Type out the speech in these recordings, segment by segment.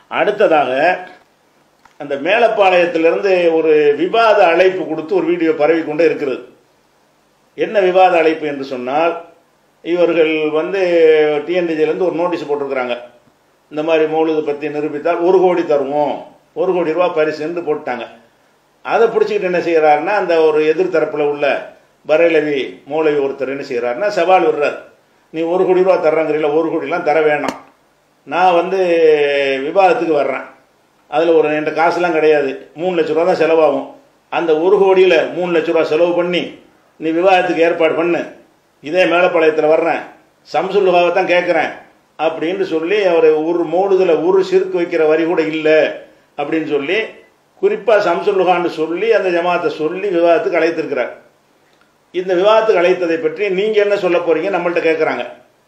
அடுத்ததாக அந்த மேலப்பாளையத்திலிருந்து ஒரு விவாத அழைப்பு கொடுத்து ஒரு வீடியோ பரவி கொண்டே இருக்கிறது என்ன விவாத அழைப்பு என்று சொன்னால் இவர்கள் வந்து டிஎன்டிஜிலேருந்து ஒரு நோட்டீஸ் போட்டிருக்கிறாங்க இந்த மாதிரி மௌலுதை பற்றி நிரூபித்தால் ஒரு கோடி தருவோம் ஒரு கோடி ரூபா பரிசுன்னு போட்டாங்க அதை பிடிச்சிக்கிட்டு என்ன செய்கிறாருன்னா அந்த ஒரு எதிர்த்தரப்பில் உள்ள பரேலவி மூலவி ஒருத்தர் என்ன செய்கிறாருன்னா சவால் விடுறார் நீ ஒரு கோடி ரூபா தர்றங்கிறீங்களா ஒரு கோடிலாம் தர வேணாம் நான் வந்து விவாதத்துக்கு வர்றேன் அதில் ஒரு என்கிட்ட காசுலாம் கிடையாது மூணு லட்ச ரூபா தான் செலவாகும் அந்த ஒரு கோடியில் மூணு லட்ச ரூபா செலவு பண்ணி நீ விவாதத்துக்கு ஏற்பாடு பண்ணு இதே மேலப்பாளையத்தில் வர்றேன் சம்சுல்லுகாவை தான் கேட்குறேன் அப்படின்னு சொல்லி அவர் ஒரு மூடுதலை ஒரு சிறுக்கு வைக்கிற வரி கூட இல்லை அப்படின்னு சொல்லி குறிப்பாக சம்சுல்லுகான்னு சொல்லி அந்த ஜமாத்தை சொல்லி விவாதத்துக்கு அழைத்திருக்கிறார் இந்த விவாதத்துக்கு அழைத்ததை பற்றி நீங்கள் என்ன சொல்ல போறீங்க நம்மள்ட்ட கேட்குறாங்க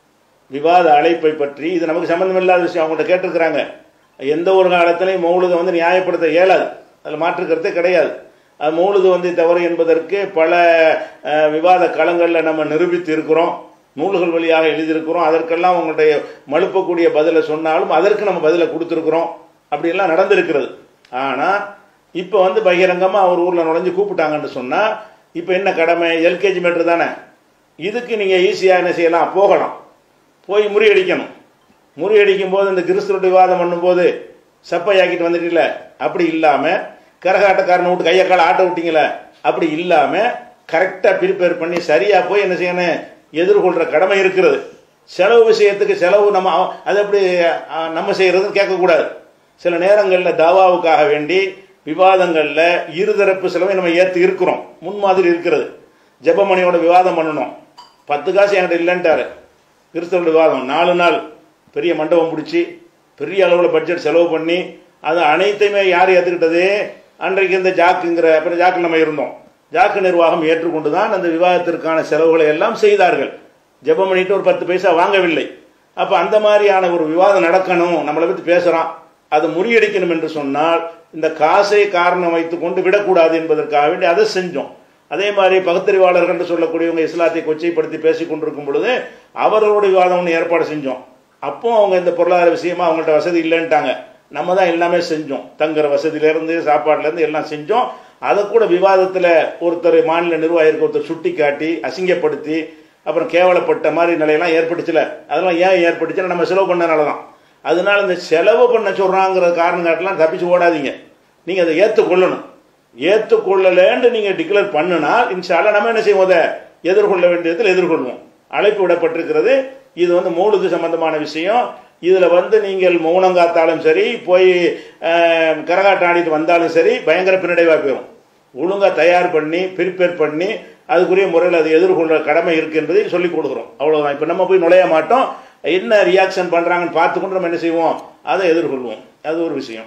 விவாத அழைப்பை பற்றி இது நமக்கு சம்மந்தமில்லாத விஷயம் அவங்கள்ட்ட கேட்டிருக்கிறாங்க எந்த ஒரு காலத்திலையும் மௌலுதை வந்து நியாயப்படுத்த இயலாது அதில் மாற்று கருத்தே கிடையாது அது மௌலுது வந்து தவறு என்பதற்கு பல அஹ், விவாத களங்களில் நம்ம நிரூபித்து இருக்கிறோம் நூல்கள் வழியாக எழுதியிருக்கிறோம் அதற்கெல்லாம் உங்களுடைய மழுப்பக்கூடிய பதிலை சொன்னாலும் அதற்கு நம்ம பதிலை கொடுத்துருக்குறோம் அப்படியெல்லாம் நடந்திருக்கிறது ஆனால் இப்போ வந்து பகிரங்கமாக அவர் ஊரில் நுழைஞ்சு கூப்பிட்டாங்கன்னு சொன்னால் இப்போ என்ன கடமை எல்கேஜி மீட்டர் தானே இதுக்கு நீங்கள் ஈஸியாக என்ன செய்யலாம் போகலாம் போய் முறியடிக்கணும் முறியடிக்கும் போது இந்த கிறிஸ்துவ விவாதம் பண்ணும்போது சப்பையாக்கிட்டு வந்துட்டீங்கள அப்படி இல்லாமல் கரகாட்டக்காரனை விட்டு கையை கால ஆட்ட விட்டீங்களே அப்படி இல்லாமல் கரெக்டாக ப்ரிப்பேர் பண்ணி சரியாக போய் என்ன செய்யணும் எதிர்கொள்கிற கடமை இருக்கிறது செலவு விஷயத்துக்கு செலவு நம்ம அவ- அது எப்படி அஹ், நம்ம செய்கிறதுன்னு கேட்கக்கூடாது சில நேரங்களில் தாவாவுக்காக வேண்டி விவாதங்களில் இருதரப்பு செலவை நம்ம ஏற்று இருக்கிறோம் முன்மாதிரி இருக்கிறது ஜெபமணியோட விவாதம் பண்ணணும் பத்து காசு என்கிட்ட இல்லைன்ட்டாரு கிறிஸ்தவ விவாதம் நாலு நாள் பெரிய மண்டபம் பிடிச்சி பெரிய அளவில் பட்ஜெட் செலவு பண்ணி அது அனைத்தையுமே யார் ஏற்றுக்கிட்டது அன்றைக்கு இந்த ஜாக்குங்கிற அப்புறம் ஜாக்கில் நம்ம இருந்தோம் ஜாக்கு நிர்வாகம் ஏற்றுக்கொண்டு தான் அந்த விவாதத்திற்கான செலவுகளை எல்லாம் செய்தார்கள் ஜெபம் பண்ணிட்டு ஒரு பத்து பைசா வாங்கவில்லை அப்போ அந்த மாதிரியான ஒரு விவாதம் நடக்கணும் நம்மளை பற்றி பேசுகிறான் அதை முறியடிக்கணும் என்று சொன்னால் இந்த காசை காரணம் வைத்துக்கொண்டு விடக்கூடாது என்பதற்காக வேண்டி அதை செஞ்சோம் அதே மாதிரி பகுத்தறிவாளர்கள் என்று சொல்லக்கூடியவங்க இஸ்லாத்தை கொச்சைப்படுத்தி பேசிக் கொண்டிருக்கும் பொழுது அவர்களோட விவாதம் ஒன்று ஏற்பாடு செஞ்சோம் அப்போ அவங்க இந்த பொருளாதார விஷயமா அவங்கள்ட்ட வசதி இல்லைன்ட்டாங்க நம்ம தான் எல்லாமே செஞ்சோம் தங்குற வசதியிலேருந்து சாப்பாடுலேருந்து எல்லாம் செஞ்சோம் அதை கூட விவாதத்தில் ஒருத்தர் மாநில நிர்வாகிக்கு ஒருத்தர் சுட்டி காட்டி அசிங்கப்படுத்தி அப்புறம் கேவலப்பட்ட மாதிரி நிலையெல்லாம் ஏற்பட்டுச்சுல அதெல்லாம் ஏன் ஏற்பட்டுச்சுன்னா நம்ம செலவு பண்ணனால தான் அதனால இந்த செலவு பண்ண சொல்கிறாங்கிற காரணம் காட்டலாம் தப்பிச்சு ஓடாதீங்க நீங்கள் அதை ஏற்றுக்கொள்ளணும் ஏற்றுக்கொள்ளலேன்னு நீங்கள் டிக்ளேர் பண்ணினால் இன்ஷால்லா நம்ம என்ன செய்வோம் அதை எதிர்கொள்ள வேண்டியதில் எதிர்கொள்வோம் அழைப்பு விடப்பட்டிருக்கிறது இது வந்து மூலுது சம்பந்தமான விஷயம் இதில் வந்து நீங்கள் மௌனம் காத்தாலும் சரி போய் அஹ், கரகாட்டம் ஆடிட்டு வந்தாலும் சரி பயங்கர பின்னடைவாக போயிடும் ஒழுங்காக தயார் பண்ணி ப்ரிப்பேர் பண்ணி அதுக்குரிய முறையில் அதை எதிர்கொள்ள கடமை இருக்கு என்பதை சொல்லிக் கொடுக்குறோம் அவ்வளோதான் இப்போ நம்ம போய் நுழைய மாட்டோம் என்ன ரியாக்ஷன் பண்ணுறாங்கன்னு பார்த்துக்கொண்டு நம்ம என்ன செய்வோம் அதை எதிர்கொள்வோம் அது ஒரு விஷயம்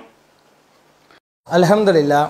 الحمد لله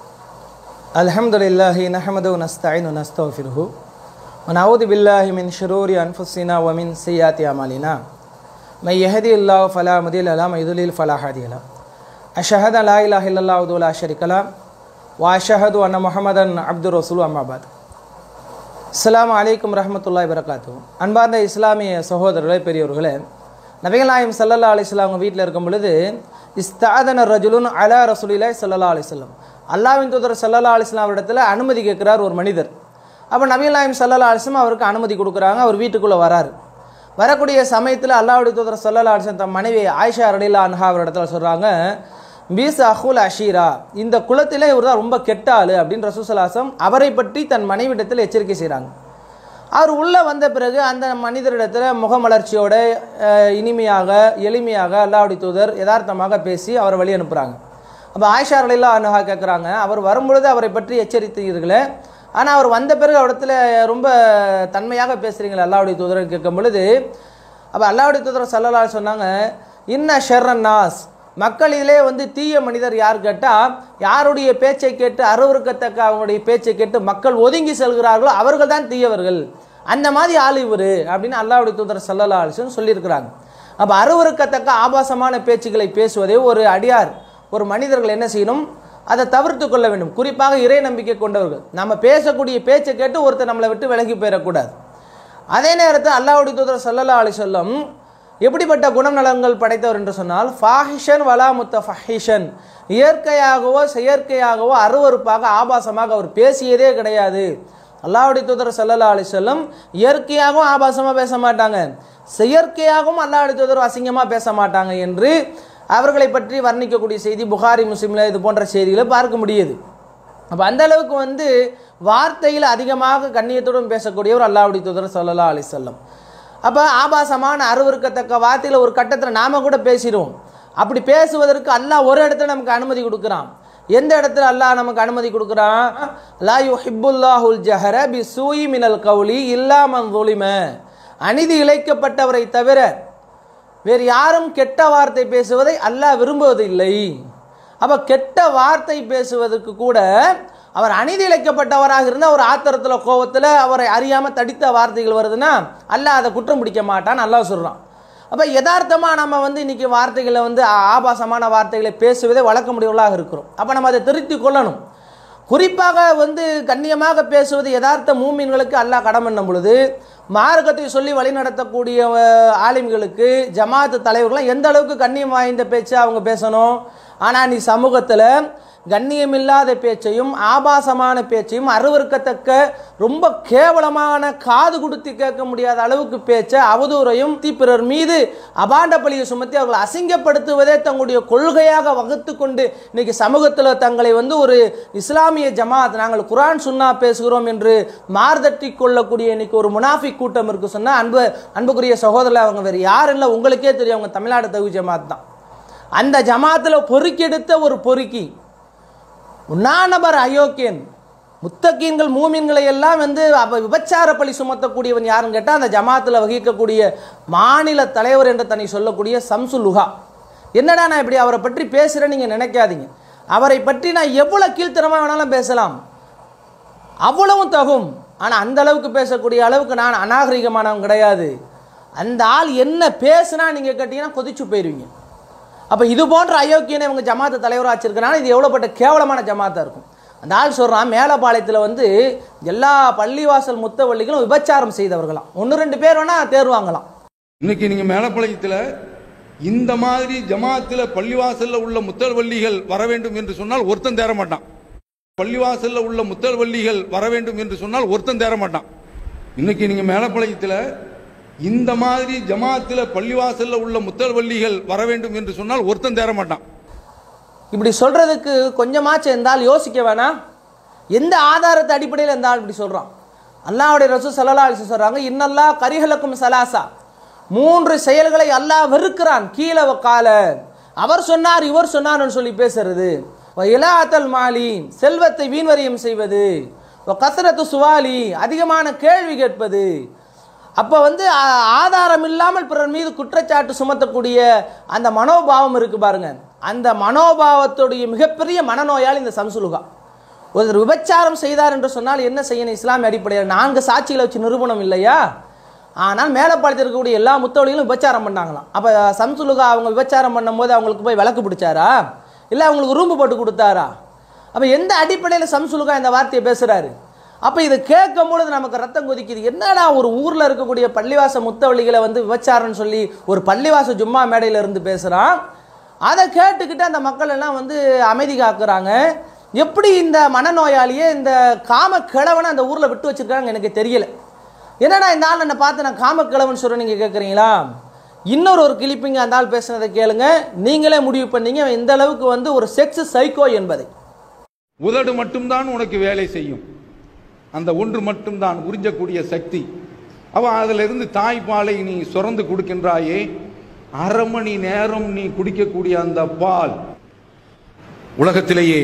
الحمد لله نحمده ونستعين ونستغفره ونعوذ بالله من شرور أنفسنا ومن سيئات أعمالنا من يهدي الله فلا مضل له ومن يضلل فلا هادي له أشهد أن لا إله إلا الله وحده لا شريك له وأشهد أن محمدا عبد الرسول أما بعد அஸ்ஸலாமு அலைக்கும் ரஹமத்துல்லாய் வரகாத்து அன்பார்ந்த இஸ்லாமிய சகோதரர்களே பெரியவர்களே நபிகள் நாயம் சல்லல்லா அலிஸ்லாம் அவங்க வீட்டில் இருக்கும் பொழுது இஸ்தாதன ரஜுலுன் அலா ரசூலிலாய் சல்லல்லா அலிஸ்லாம் அல்லாவின் தூதர் சல்லல்லா அலிஸ்லாம் அவரிடத்துல அனுமதி கேட்குறார் ஒரு மனிதர் அப்போ நபிகள் நாயம் சல்லல்லா அலிஸ்லாம் அவருக்கு அனுமதி கொடுக்குறாங்க அவர் வீட்டுக்குள்ளே வராரு வரக்கூடிய சமயத்தில் அல்லாவுடைய தூதர் சல்லல்லா அலிஸ்லாம் தன் மனைவி ஆயிஷா ரலிலா அன்ஹா அவரிடத்துல சொல்கிறாங்க பீஸ் அஹுல் அஷீரா இந்த குலத்திலே இவர் தான் ரொம்ப கெட்ட ஆளு அப்படின்னு ரசூசலாசம் அவரை பற்றி தன் மனைவிடத்தில் எச்சரிக்கை செய்கிறாங்க அவர் உள்ளே வந்த பிறகு அந்த மனிதரிடத்தில் முகமலர்ச்சியோட அஹ், இனிமையாக எளிமையாக அல்லாவுடைய தூதர் யதார்த்தமாக பேசி அவரை வழி அனுப்புகிறாங்க அப்போ ஆயிஷா அலிலா அனுஹா கேட்குறாங்க அவர் வரும்பொழுது அவரை பற்றி எச்சரித்தீர்களே ஆனால் அவர் வந்த பிறகு அவரிடத்துல ரொம்ப தன்மையாக பேசுகிறீங்களே அல்லாவுடைய தூதர் கேட்கும் பொழுது அப்போ அல்லாவுடைய தூதர் சல்லல்லா சொன்னாங்க இன்ன ஷெர்ரன் நாஸ் மக்களிலே வந்து தீய மனிதர் யார் கேட்டால் யாருடைய பேச்சை கேட்டு அருவருக்கத்தக்க அவங்களுடைய பேச்சை கேட்டு மக்கள் ஒதுங்கி செல்கிறார்களோ அவர்கள் தான் தீயவர்கள் அந்த மாதிரி ஆள் இவர் அப்படின்னு அல்லாவுடைய தூதர் சல்லல்லா அலிசன் சொல்லியிருக்கிறாங்க அப்போ அருவருக்கத்தக்க ஆபாசமான பேச்சுக்களை பேசுவதே ஒரு அடியார் ஒரு மனிதர்கள் என்ன செய்யணும் அதை தவிர்த்து கொள்ள வேண்டும் குறிப்பாக இறை நம்பிக்கை கொண்டவர்கள் நம்ம பேசக்கூடிய பேச்சை கேட்டு ஒருத்தர் நம்மளை விட்டு விலகி போயிடக்கூடாது அதே நேரத்தில் அல்லாஹ்வுடைய தூதர் சல்லல்லா அலி சொல்லம் எப்படிப்பட்ட குணநலங்கள் படைத்தவர் என்று சொன்னால் ஃபாஹிஷன் வலா முத்த ஃபஹிஷன் இயற்கையாகவோ செயற்கையாகவோ அருவருப்பாக ஆபாசமாக அவர் பேசியதே கிடையாது அல்லாஹ்வுடைய தூதர் சல்லல்லா அலி செல்லம் இயற்கையாகவும் ஆபாசமாக பேச மாட்டாங்க செயற்கையாகவும் அல்லாஹ்வுடைய தூதர் அசிங்கமாக பேச மாட்டாங்க என்று அவர்களை பற்றி வர்ணிக்கக்கூடிய செய்தி புகாரி முஸ்லீமில் இது போன்ற செய்திகளை பார்க்க முடியுது அப்போ அந்த அளவுக்கு வந்து வார்த்தையில் அதிகமாக கண்ணியத்துடன் பேசக்கூடியவர் அல்லாஹ்வுடைய தூதர் சல்லல்லா அலி செல்லம் அப்போ ஆபாசமான அருவருக்கத்தக்க வார்த்தையில் ஒரு கட்டத்தில் நாம கூட பேசிடுவோம் அப்படி பேசுவதற்கு அல்லாஹ் ஒரு இடத்துல நமக்கு அனுமதி கொடுக்குறான் எந்த இடத்துல அல்லாஹ் நமக்கு அனுமதி கொடுக்குறான் லா யுஹிப்புல்லாஹுல் ஜஹர பி சூயி மினல் கவுலி இல்லாமன் துலிம அநீதி இழைக்கப்பட்டவரை தவிர வேறு யாரும் கெட்ட வார்த்தை பேசுவதை அல்லாஹ் விரும்புவதில்லை அப்போ கெட்ட வார்த்தை பேசுவதற்கு கூட அவர் அநீதி இழைக்கப்பட்டவராக இருந்தால் ஒரு ஆத்திரத்தில் கோவத்தில் அவரை அறியாமல் தடித்த வார்த்தைகள் வருதுன்னா அல்லாஹ் அதை குற்றம் பிடிக்க மாட்டான்னு அல்லாஹ் சொல்கிறான் அப்போ யதார்த்தமாக நம்ம வந்து இன்னைக்கு வார்த்தைகளை வந்து ஆ- ஆபாசமான வார்த்தைகளை பேசுவதே வழக்க முடியவர்களாக இருக்கிறோம் அப்போ நம்ம அதை திருத்தி கொள்ளணும் குறிப்பாக வந்து கண்ணியமாக பேசுவது யதார்த்த மூமின்களுக்கு அல்லாஹ் கடன் பண்ணும் பொழுது மார்க்கத்தை சொல்லி வழிநடத்தக்கூடிய அஹ், ஆலிம்களுக்கு ஜமாத்து தலைவர்கள்லாம் எந்த அளவுக்கு கண்ணியம் வாய்ந்த பேச்சு அவங்க பேசணும் ஆனால் நீ சமூகத்தில் கண்ணியமில்லாத பேச்சையும் ஆபாசமான பேச்சையும் அருவருக்கத்தக்க ரொம்ப கேவலமான காது கொடுத்து கேட்க முடியாத அளவுக்கு பேச்ச அவதூறையும் தீ பிறர் மீது அபாண்ட பழியை சுமத்தி அவர்களை அசிங்கப்படுத்துவதே தங்களுடைய கொள்கையாக வகுத்து கொண்டு இன்னைக்கு சமூகத்தில் தங்களை வந்து ஒரு இஸ்லாமிய ஜமாத் நாங்கள் குரான் சுன்னா பேசுகிறோம் என்று மார்தட்டி கொள்ளக்கூடிய இன்னைக்கு ஒரு முனாஃபிக் கூட்டம் இருக்கு சொன்னா அன்பு அன்புக்குரிய சகோதரர் அவங்க வேறு யாரும் இல்லை உங்களுக்கே தெரியும் அவங்க தமிழ்நாடு தகுதி ஜமாத் தான் அந்த ஜமாத்தில் பொறுக்கெடுத்த ஒரு பொறுக்கி உண்ணாநபர் அயோக்கியன் முத்தகீன்கள் மூமின்களை எல்லாம் வந்து அப்ப விபச்சார பழி சுமத்தக்கூடியவன் யாருன்னு கேட்டால் அந்த ஜமாத்தில் வகிக்கக்கூடிய மாநில தலைவர் என்று தன்னை சொல்லக்கூடிய சம்சுல் லுஹா என்னடா நான் இப்படி அவரை பற்றி பேசுகிறேன்னு நீங்கள் நினைக்காதீங்க அவரை பற்றி நான் எவ்வளோ கீழ்த்தரமாக வேணாலும் பேசலாம் அவ்வளவும் தகும் ஆனால் அந்த அளவுக்கு பேசக்கூடிய அளவுக்கு நான் அநாகரிகமானவன் கிடையாது அந்த ஆள் என்ன பேசுனா நீங்கள் கேட்டீங்கன்னா கொதிச்சு போயிடுவீங்க அப்போ இது போன்ற அயோக்கியனை இவங்க ஜமாத்து தலைவராக வச்சிருக்கனால இது எவ்வளோப்பட்ட கேவலமான ஜமாத்தாக இருக்கும் அந்த ஆள் சொல்கிறான் மேலப்பாளையத்தில் வந்து எல்லா பள்ளிவாசல் முத்தவள்ளிகளும் விபச்சாரம் செய்தவர்களாம் ஒன்று ரெண்டு பேர் வேணால் தேர்வாங்களாம் இன்னைக்கு நீங்க மேலப்பாளையத்தில் இந்த மாதிரி ஜமாத்தில் பள்ளிவாசல்ல உள்ள முத்தல்வள்ளிகள் வர வேண்டும் என்று சொன்னால் ஒருத்தன் தேர மாட்டான் பள்ளிவாசல்ல உள்ள முத்தல்வள்ளிகள் வர வேண்டும் என்று சொன்னால் ஒருத்தன் தேர மாட்டான் இன்னைக்கு நீங்க மேலப்பாளையத்தில் இந்த மாதிரி ஜமாத்தில் பள்ளிவாசல்ல உள்ள முத்தல்வள்ளிகள் வர வேண்டும் என்று சொன்னால் ஒருத்தன் தேர மாட்டான் இப்படி சொல்கிறதுக்கு கொஞ்சமாச்சும் எந்த ஆள் யோசிக்க வேணாம் எந்த ஆதாரத்தை அடிப்படையில் எந்த ஆள் இப்படி சொல்கிறான் அல்லாஹ்வுடைய ரசூ சல்லா அலிஸ் சொல்கிறாங்க இன்னல்லா கரிஹலக்கும் சலாசா மூன்று செயல்களை அல்லாஹ் வெறுக்கிறான் கீழே கால அவர் சொன்னார் இவர் சொன்னார்னு சொல்லி பேசுறது இலாத்தல் மாலி செல்வத்தை வீண்வரியம் செய்வது கசரத்து சுவாலி அதிகமான கேள்வி கேட்பது அப்போ வந்து ஆ- ஆதாரம் இல்லாமல் பிறர் மீது குற்றச்சாட்டு சுமத்தக்கூடிய அந்த மனோபாவம் இருக்கு பாருங்க அந்த மனோபாவத்துடைய மிகப்பெரிய மனநோயால் இந்த சம்சுலுகா ஒருத்தர் விபச்சாரம் செய்தார் என்று சொன்னால் என்ன செய்யணும் இஸ்லாமிய அடிப்படையில் நான்கு சாட்சிகளை வச்சு நிரூபணம் இல்லையா ஆனால் மேலப்பாளத்தில் இருக்கக்கூடிய எல்லா முத்தவழிகளும் விபச்சாரம் பண்ணாங்களாம் அப்போ சம்சுலுகா அவங்க விபச்சாரம் பண்ணும்போது அவங்களுக்கு போய் விளக்கு பிடிச்சாரா இல்லை அவங்களுக்கு ரூம்பு போட்டு கொடுத்தாரா அப்போ எந்த அடிப்படையில் சம்சுலுகா இந்த வார்த்தையை பேசுகிறாரு அப்போ இதை கேட்கும் பொழுது நமக்கு ரத்தம் கொதிக்குது என்னடா ஒரு ஊரில் இருக்கக்கூடிய பள்ளிவாச முத்தவள்ளிகளை வந்து விபச்சாரம்னு சொல்லி ஒரு பள்ளிவாச ஜும்மா மேடையில் இருந்து பேசுகிறான் அதை கேட்டுக்கிட்டு அந்த மக்கள் எல்லாம் வந்து அமைதி காக்குறாங்க எப்படி இந்த மனநோயாளியே இந்த காம கிழவனை அந்த ஊரில் விட்டு வச்சிருக்காங்க எனக்கு தெரியல என்னடா இந்த ஆள் என்னை பார்த்து நான் காம கிழவன் சொல்கிறேன் நீங்கள் கேட்குறீங்களா இன்னொரு ஒரு கிளிப்பிங்க அந்த ஆள் பேசுனதை கேளுங்க நீங்களே முடிவு பண்ணீங்க அவன் இந்த அளவுக்கு வந்து ஒரு செக்ஸ் சைக்கோ என்பதை உதடு மட்டும்தான் உனக்கு வேலை செய்யும் அந்த ஒன்று மட்டும்தான் உறிஞ்சக்கூடிய சக்தி அவ அதிலிருந்து தாய்ப்பாலை நீ சுரந்து கொடுக்கின்றாயே அரை மணி நேரம் நீ குடிக்கக்கூடிய அந்த பால் உலகத்திலேயே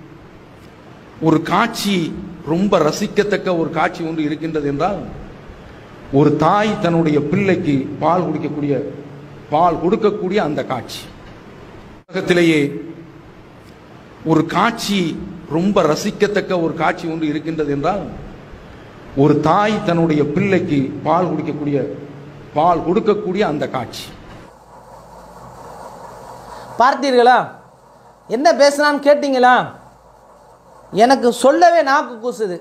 ஒரு காட்சி ரொம்ப ரசிக்கத்தக்க ஒரு காட்சி ஒன்று இருக்கின்றது என்றால் ஒரு தாய் தன்னுடைய பிள்ளைக்கு பால் குடிக்கக்கூடிய பால் கொடுக்கக்கூடிய அந்த காட்சி உலகத்திலேயே ஒரு காட்சி ரொம்ப ரசிக்கத்தக்க ஒரு காட்சி ஒன்று இருக்கின்றது என்றால் ஒரு தாய் தன்னுடைய பிள்ளைக்கு பால் குடிக்கக்கூடிய பால் கொடுக்கக்கூடிய அந்த காட்சி பார்த்தீர்களா என்ன பேசுனான்னு கேட்டீங்களா எனக்கு சொல்லவே நாக்கு கூசுது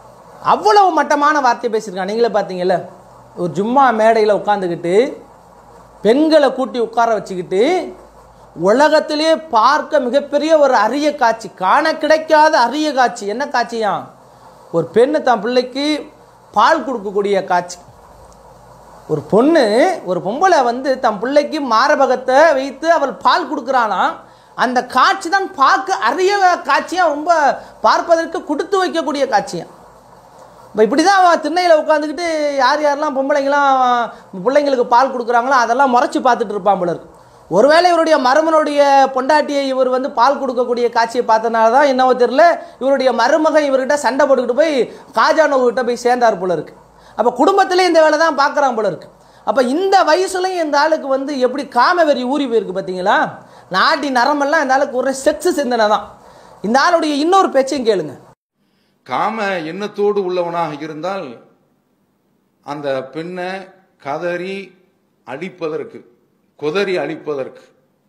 அவ்வளவு மட்டமான வார்த்தை பேசியிருக்கான் நீங்களே பார்த்தீங்கல்ல ஒரு ஜும்மா மேடையில் உட்காந்துக்கிட்டு பெண்களை கூட்டி உட்கார வச்சுக்கிட்டு உலகத்திலே பார்க்க மிகப்பெரிய ஒரு அரிய காட்சி காண கிடைக்காத அரிய காட்சி என்ன காட்சியா ஒரு பெண்ணு தன் பிள்ளைக்கு பால் கொடுக்கக்கூடிய காட்சி ஒரு பொண்ணு ஒரு பொம்பளை வந்து தன் பிள்ளைக்கு மாரபகத்தை வைத்து அவள் பால் கொடுக்குறாளாம் அந்த காட்சி தான் பார்க்க அரிய காட்சியாக ரொம்ப பார்ப்பதற்கு கொடுத்து வைக்கக்கூடிய காட்சியாக இப்போ இப்படி தான் அவன் திண்ணையில் உட்காந்துக்கிட்டு யார் யாரெல்லாம் பொம்பளைங்களாம் பிள்ளைங்களுக்கு பால் கொடுக்குறாங்களோ அதெல்லாம் முறைச்சி பார்த்துட்டு இருப்பான் போல இருக்கு ஒருவேளை இவருடைய மருமனுடைய பொண்டாட்டியை இவர் வந்து பால் கொடுக்கக்கூடிய காட்சியை பார்த்தனால தான் என்னவோ தெரியல இவருடைய மருமகன் இவர்கிட்ட சண்டை போட்டுக்கிட்டு போய் காஜானவர்கிட்ட போய் சேர்ந்தார் போல இருக்கு அப்போ குடும்பத்திலே இந்த வேலை தான் பார்க்குறான் போல இருக்கு அப்போ இந்த வயசுலையும் இந்த ஆளுக்கு வந்து எப்படி காம வெறி ஊறி போயிருக்கு பார்த்தீங்களா நாட்டி நரம்பெல்லாம் இந்த ஆளுக்கு ஒரு செக்ஸ் சிந்தனை தான் இந்த ஆளுடைய இன்னொரு பேச்சையும் கேளுங்க காம எண்ணத்தோடு உள்ளவனாக இருந்தால் அந்த பெண்ணை கதறி அழிப்பதற்கு குதறி அழிப்பதற்கு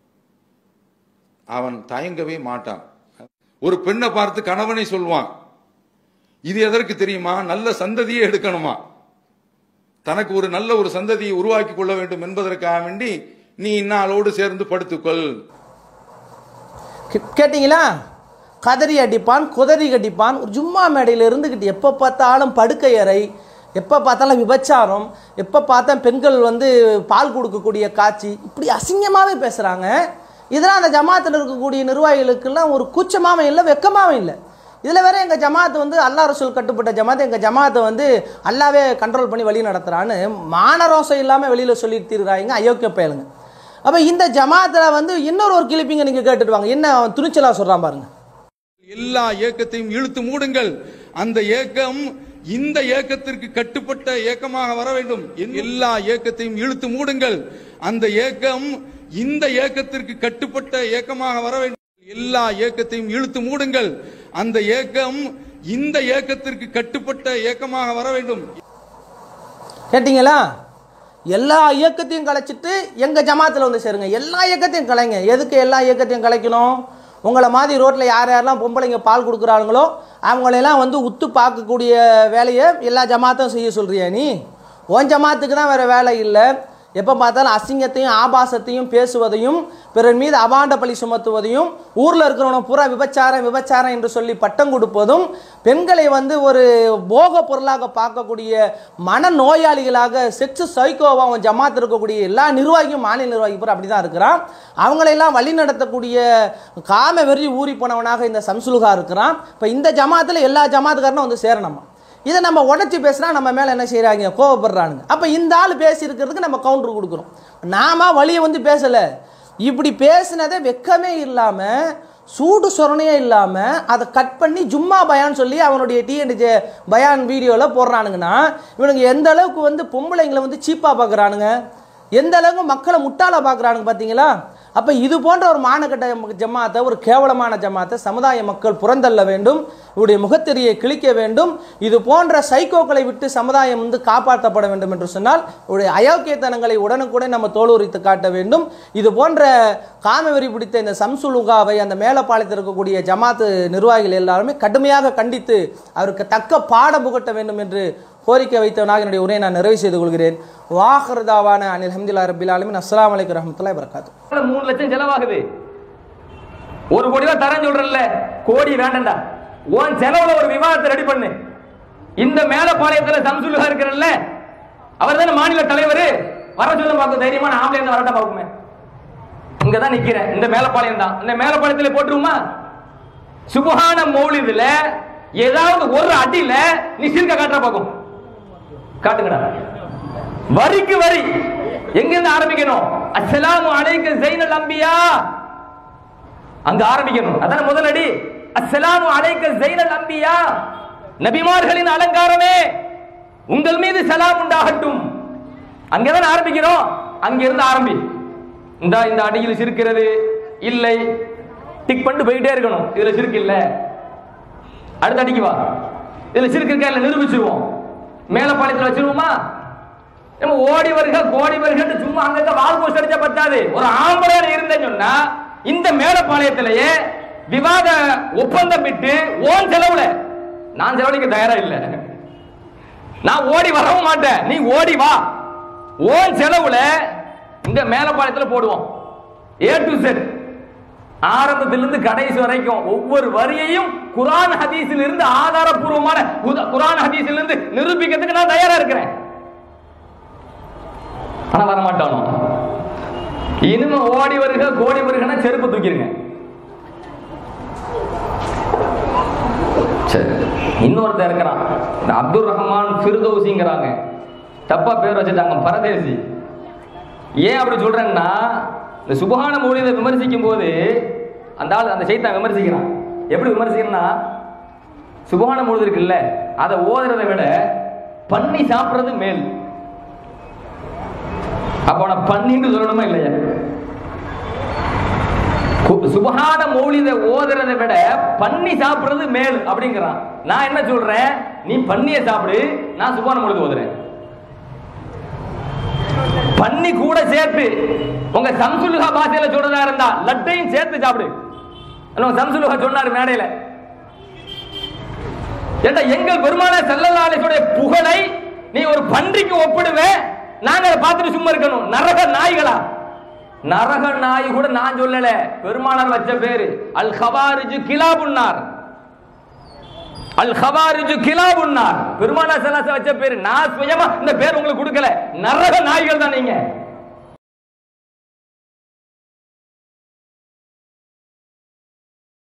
அவன் தயங்கவே மாட்டான் ஒரு பெண்ணை பார்த்து கணவனை சொல்வான் இது எதற்கு தெரியுமா நல்ல சந்ததியை எடுக்கணுமா தனக்கு ஒரு நல்ல ஒரு சந்ததியை உருவாக்கி கொள்ள வேண்டும் என்பதற்காக வேண்டி நீ இன்னாளோடு சேர்ந்து படுத்துக்கொள் கே- கேட்டிங்களா கதறி அடிப்பான் குதறி கடிப்பான் ஒரு ஜும்மா மேடையில் இருந்துக்கிட்டு எப்போ பார்த்தாலும் படுக்கை அறை எப்போ பார்த்தாலும் விபச்சாரம் எப்போ பார்த்தா பெண்கள் வந்து பால் கொடுக்கக்கூடிய காட்சி இப்படி அசிங்கமாகவே பேசுகிறாங்க இதெல்லாம் அந்த ஜமாத்தில் இருக்கக்கூடிய நிர்வாகிகளுக்கெல்லாம் ஒரு கூச்சமாகவும் இல்லை வெக்கமாகவும் இல்லை இதில் வேற எங்கள் ஜமாத் வந்து அல்லா ரசூல் கட்டுப்பட்ட ஜமாத் எங்கள் ஜமாத்தை வந்து அல்லாவே கண்ட்ரோல் பண்ணி வழி நடத்துகிறான்னு மானரோசம் இல்லாமல் வெளியில் சொல்லி தீர்றாங்க அயோக்கிய பயலுங்க அப்போ இந்த ஜமாத்தில் வந்து இன்னொரு ஒரு கிளிப்பிங்க நீங்கள் கேட்டுட்டு வாங்க என்ன அவன் துணிச்சலாக சொல்கிறான் பாருங்க எல்லா இயக்கத்தையும் இழுத்து மூடுங்கள் அந்த இயக்கம் இந்த இயக்கத்திற்கு கட்டுப்பட்ட இயக்கமாக வர வேண்டும் எல்லா இயக்கத்தையும் இழுத்து மூடுங்கள் அந்த இயக்கம் இந்த இயக்கத்திற்கு கட்டுப்பட்ட இயக்கமாக வர வேண்டும் எல்லா இயக்கத்தையும் இழுத்து மூடுங்கள் அந்த இயக்கம் இந்த இயக்கத்திற்கு கட்டுப்பட்ட இயக்கமாக வர வேண்டும் கேட்டிங்களா எல்லா இயக்கத்தையும் கலைச்சிட்டு எங்கள் ஜமாத்தில் வந்து சேருங்க எல்லா இயக்கத்தையும் கலைங்க எதுக்கு எல்லா இயக்கத்தையும் கலைக்கணும் உங்களை மாதிரி ரோட்டில் யார் யாரெல்லாம் பொம்பளைங்க பால் கொடுக்குறாங்களோ அவங்களையெல்லாம் வந்து உத்து பார்க்கக்கூடிய வேலையை எல்லா ஜமாத்தும் செய்ய சொல்றியா நீ உன் ஜமாத்துக்கு தான் வேறு வேலை இல்லை எப்போ பார்த்தாலும் அசிங்கத்தையும் ஆபாசத்தையும் பேசுவதையும் பிறர் மீது அபாண்ட பழி சுமத்துவதையும் ஊரில் இருக்கிறவன பூரா விபச்சாரம் விபச்சாரம் என்று சொல்லி பட்டம் கொடுப்பதும் பெண்களை வந்து ஒரு போக பொருளாக பார்க்கக்கூடிய மன நோயாளிகளாக செக்ஸ் சைக்கோவா அவன் ஜமாத் இருக்கக்கூடிய எல்லா நிர்வாகியும் மாநில நிர்வாகி பூரா அப்படி தான் இருக்கிறான் அவங்களையெல்லாம் வழி நடத்தக்கூடிய காம வெறி ஊறி போனவனாக இந்த சம்சுலுகா இருக்கிறான் இப்போ இந்த ஜமாத்தில் எல்லா ஜமாத்துக்காரனும் வந்து சேரணுமா இதை நம்ம உடச்சி பேசினா நம்ம மேலே என்ன செய்கிறாங்க கோவப்படுறானுங்க அப்போ இந்த ஆள் பேசியிருக்கிறதுக்கு நம்ம கவுண்டர் கொடுக்குறோம் நாம வழியை வந்து பேசலை இப்படி பேசினதே வெக்கமே இல்லாமல் சூடு சொரணையே இல்லாமல் அதை கட் பண்ணி ஜும்மா பயான் சொல்லி அவனுடைய டிஎன்டிஜே பயான் வீடியோவில் போடுறானுங்கன்னா இவனுங்க எந்த அளவுக்கு வந்து பொம்பளைங்களை வந்து சீப்பாக பார்க்குறானுங்க எந்த அளவுக்கு மக்களை முட்டாள பார்க்குறானுங்க பார்த்தீங்களா அப்போ இது போன்ற ஒரு மானக்கட்ட ஜமாத்தை ஒரு கேவலமான ஜமாத்தை சமுதாய மக்கள் புறந்தள்ள வேண்டும் இவருடைய முகத்தெரியை கிழிக்க வேண்டும் இது போன்ற சைக்கோக்களை விட்டு சமுதாயம் வந்து காப்பாற்றப்பட வேண்டும் என்று சொன்னால் இவருடைய அயோக்கியத்தனங்களை உடனுக்குடன் நம்ம தோலுரித்து காட்ட வேண்டும் இது போன்ற காமவெறி பிடித்த இந்த சம்சுலுகாவை அந்த மேலப்பாளையத்தில் இருக்கக்கூடிய ஜமாத்து நிர்வாகிகள் எல்லாருமே கடுமையாக கண்டித்து அவருக்கு தக்க பாடம் புகட்ட வேண்டும் என்று கோரிக்கை வைத்தவனாக என்னுடைய உரையை நான் நிறைவு செய்து கொள்கிறேன் வாஹர்தாவான அனில் ஹம்துல்லா ரபில் ஆலமின் அஸ்லாம் வலைக்கம் ரஹமத்துல்லாஹி வரகாத்து மூணு லட்சம் செலவாகுது ஒரு கோடி ரூபாய் தரேன் சொல்றல கோடி வேண்டாம்டா உன் செலவுல ஒரு விவாதத்தை ரெடி பண்ணு இந்த மேலப்பாளையத்துல சம்சுலுகா இருக்கிறல்ல அவர் தானே மாநில தலைவர் வர சொல்ல பார்க்க தைரியமான ஆம்பளை இருந்தா வரட்ட பார்க்குமே இங்க தான் நிக்கிறேன் இந்த மேலப்பாளையம் தான் இந்த மேலப்பாளையத்துல போட்டுருமா சுபஹான மௌலிதுல ஏதாவது ஒரு அடியில நீ சிறுக்க காட்டுற பார்க்கும் காட்டுங்கடா வரிக்கு வரி எங்க இருந்து ஆரம்பிக்கணும் அஸ்ஸலாமு அலைக்க ஜைனல் அம்பியா அங்க ஆரம்பிக்கணும் அதான முதல் அடி அஸ்ஸலாமு அலைக்க ஜைனல் அம்பியா நபிமார்களின் அலங்காரமே உங்கள் மீது சலாம் உண்டாகட்டும் அங்கதான் ஆரம்பிக்கிறோம் அங்க இருந்து ஆரம்பி இந்த இந்த அடியில் சிரிக்கிறது இல்லை டிக் பண்ணிட்டு போயிட்டே இருக்கணும் இதுல சிரிக்கு இல்ல அடுத்த அடிக்கு வா இதுல சிரிக்கு இருக்கா இல்ல நிரூபிச்சிருவோம் மேல பாளையத்துல வச்சிருவோமா நம்ம ஓடி வருக கோடி வருகன்னு சும்மா அங்கங்க வால் போஸ்ட் அடிச்சா பத்தாது ஒரு ஆம்பளையா இருந்தேன்னு சொன்னா இந்த மேலப்பாளையத்திலேயே விவாத ஒப்பந்தம் விட்டு ஓன் செலவுல நான் செலவழிக்க தயாரா இல்ல நான் ஓடி வரவும் மாட்டேன் நீ ஓடி வா ஓன் செலவுல இங்க மேலப்பாளையத்துல போடுவோம் ஏ டு செட் ஆரம்பத்திலிருந்து கடைசி வரைக்கும் ஒவ்வொரு வரியையும் குரான் ஹதீஸில் இருந்து ஆதாரபூர்வமான உத- குரான் ஹதீஸில் இருந்து நிரூபிக்கிறதுக்கு நான் தயாரா இருக்கிறேன் ஆனா வரமாட்டானோ இனிமே ஓடி வருக கோடி வருகன்னா செருப்பு தூக்கிருங்க சரி இன்னொருத்தர் இருக்கிறான் இந்த அப்துல் ரஹ்மான் ஃபிர்தௌசிங்கிறாங்க தப்பா பேர் வச்சுட்டாங்க பரதேசி ஏன் அப்படி சொல்றேன்னா இந்த சுபஹான மொழியை விமர்சிக்கும் போது அந்த ஆள் அந்த சைத்தான் விமர்சிக்கிறான் எப்படி விமர்சிக்கிறேன்னா சுபஹான மொழி இருக்குல்ல அதை ஓதுறதை விட பண்ணி சாப்பிடுறது மேல் அப்ப அவனை பண்ணின்னு சொல்லணுமா இல்லையா கு- சுபஹான மௌலித ஓதுறதை விட பண்ணி சாப்பிடுறது மேல் அப்படிங்கிறான் நான் என்ன சொல்றேன் நீ பண்ணிய சாப்பிடு நான் சுபஹான மௌலித ஓதுறேன் பண்ணி கூட சேர்த்து உங்க சம்சுலுகா பாஷையில சொல்றதா இருந்தா லட்டையும் சேர்த்து சாப்பிடு நம்ம சம்சுலுகா சொன்னாரு மேடையில ஏண்டா எங்கள் பெருமான செல்லலாலேசுடைய புகழை நீ ஒரு பன்றிக்கு ஒப்பிடுவே நாங்க அதை பார்த்துட்டு சும்மா இருக்கணும் நரக நாய்களா நரக நாய் கூட நான் சொல்லல பெருமானார் வச்ச பேரு அல் ஹவாரிஜு கிலாபுன்னார் அல் ஹவாரிஜு கிலாபுன்னார் பெருமானார் செல்லாச வச்ச பேரு நான் சுயமா இந்த பேர் உங்களுக்கு கொடுக்கல நரக நாய்கள் தான் நீங்க